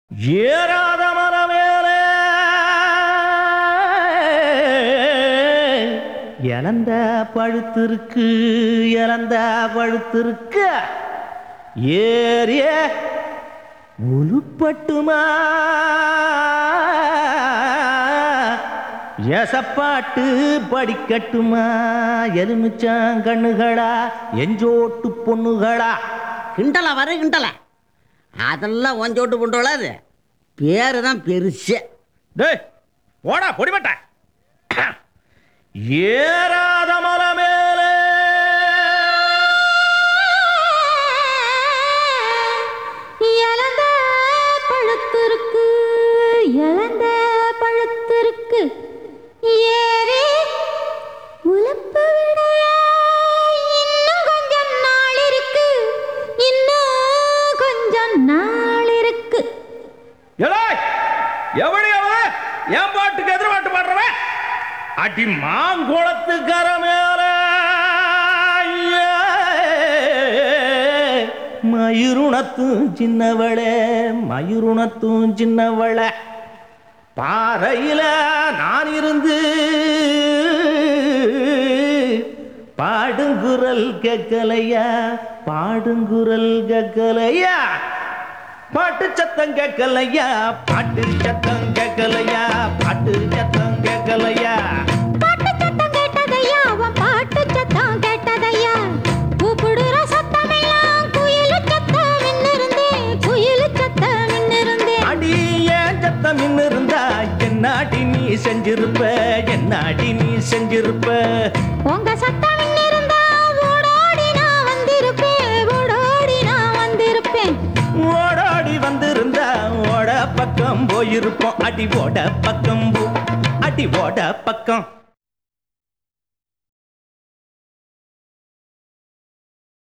ஏறாத மரமேலே இழந்த பழுத்திருக்கு இழந்த பழுத்திருக்கு ஏறிய உருப்பட்டுமா எசப்பாட்டு படிக்கட்டுமா எலுமிச்சாங்கண்ணுகளா எஞ்சோட்டு பொண்ணுகளா கிண்டலா வர கிண்டலா அதெல்லாம் ஒஞ்சோட்டு புண்டோளாது பேரு தான் பெருசு டேய் போடா பொடிமட்ட ஏறாத மலை மேலே இழந்த பழுத்திருக்கு இழந்த பழுத்திருக்கு ஏறி உழப்பு விட இன்னும் கொஞ்சம் நாள் இருக்கு இன்னும் கொஞ்சம் நாள் இருக்கு எலாய் எவடி அவன் என் பாட்டுக்கு எதிர் பாட்டு பாடுறவன் அடி மாங்குளத்துக்கர மேல மயிருணத்தும் சின்னவளே மயிருணத்தும் சின்னவளே பாறையில நான் இருந்து பாடுங்குரல் கேட்கலையா பாடுங்குரல் கேட்கலையா பாட்டு சத்தம் கேட்கலையா பாட்டு சத்தம் கேட்கலையா பாட்டு சத்தம் கேட்கலையா பாட்டு சத்தம் கேட்டதையா அவன் பாட்டு சத்தம் கேட்டதையா கூப்பிடுற சத்தமெல்லாம் குயிலு சத்தம் மின்னிருந்தே குயிலு சத்தம் மின்னிருந்தே அடி ஏன் சத்தம் இன்னும் இருந்தா என்னாடி நீ செஞ்சிருப்ப என்னாடி நீ செஞ்சிருப்ப உங்க சத்தம் மின்னிருந்தா ஓடோடி நான் வந்திருப்பேன் ஓடோடி நான் வந்திருப்பேன் ஓடாடி வந்திருந்தா ஓட பக்கம் போயிருப்போம் அடி ஓட பக்கம் போ அடி ஓட பக்கம்